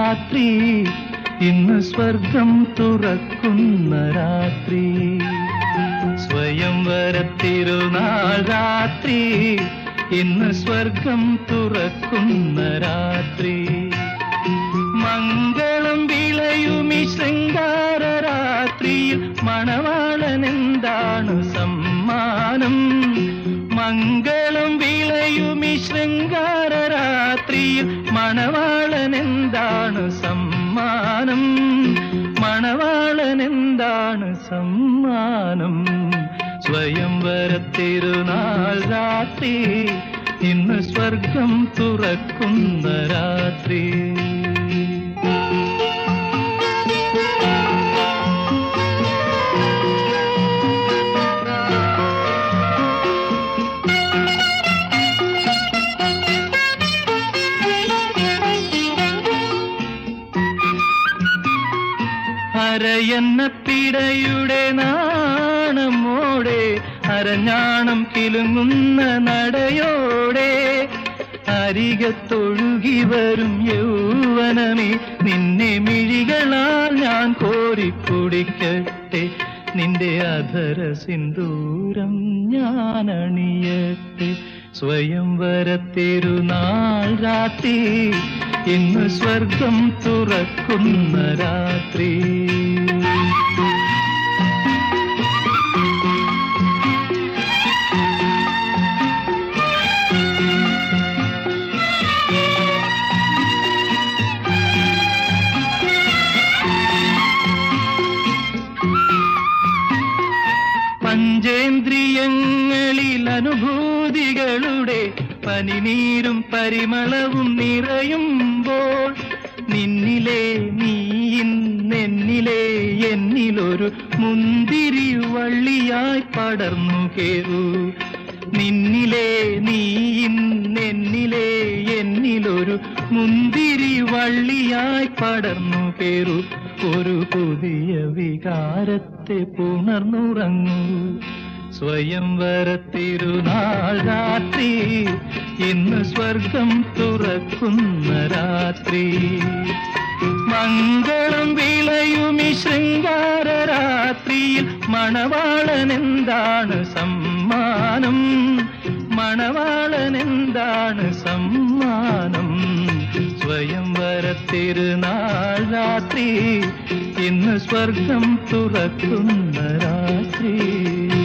രാത്രി ഇന്ന് സ്വർഗം തുറക്കുന്ന രാത്രി സ്വയംവര തിരുനാൾ രാത്രി ഇന്ന് സ്വർഗം തുറക്കുന്ന രാത്രി മംഗളം വിളയുമി ശൃംഗാര രാത്രിയിൽ മണവാളൻ എന്താണ് സമ്മാനം മംഗളം വിളയുമി ശൃംഗാര രാത്രിയിൽ മണവാളൻ എന്താണ് സമ്മാനം മണവാളൻ എന്താണ് സമ്മാനം സ്വയംവര തിരുനാൾ രാത്രി ഇന്ന് സ്വർഗം തുറക്കുന്ന രാത്രി അരയെന്ന പിടയുടെ നാണമോടെ അരഞ്ഞാണം കിലുങ്ങുന്ന നടയോടെ അരികത്തൊഴുകി വരും യൗവനമേ നിന്നെ മിഴികളാൽ ഞാൻ കോരിക്കുടിക്കട്ടെ നിന്റെ അധര സിന്ദൂരം ഞാൻ അണിയട്ടെ സ്വയംവര തിരുനാൾ രാത്രി ഇന്ന് സ്വർഗം തുറക്കുന്ന രാത്രി പഞ്ചേന്ദ്രിയങ്ങളിൽ അനുഭൂതികളുടെ പനിനീരും പരിമളവും നിറയുമ്പോൾ നിന്നിലെ നീയിൻ നെന്നിലെ എന്നിലൊരു മുന്തിരി വള്ളിയായി പടർന്നു കേറൂ നിന്നിലെ നീയിൻ നെന്നിലെ എന്നിലൊരു മുന്തിരി വള്ളിയായി പടർന്നു കേറൂ ഒരു പുതിയ വികാരത്തെ പുണർന്നുറങ്ങൂ സ്വയംവര തിരുനാൾ രാത്രി ഇന്ന് സ്വർഗം തുറക്കുന്ന രാത്രി മംഗളം വിളയുമി ശൃംഗാര രാത്രിയിൽ മണവാളൻ എന്താണ് സമ്മാനം മണവാളൻ എന്താണ് സമ്മാനം സ്വയംവര തിരുനാൾ രാത്രി ഇന്ന് സ്വർഗം തുറക്കുന്ന രാത്രി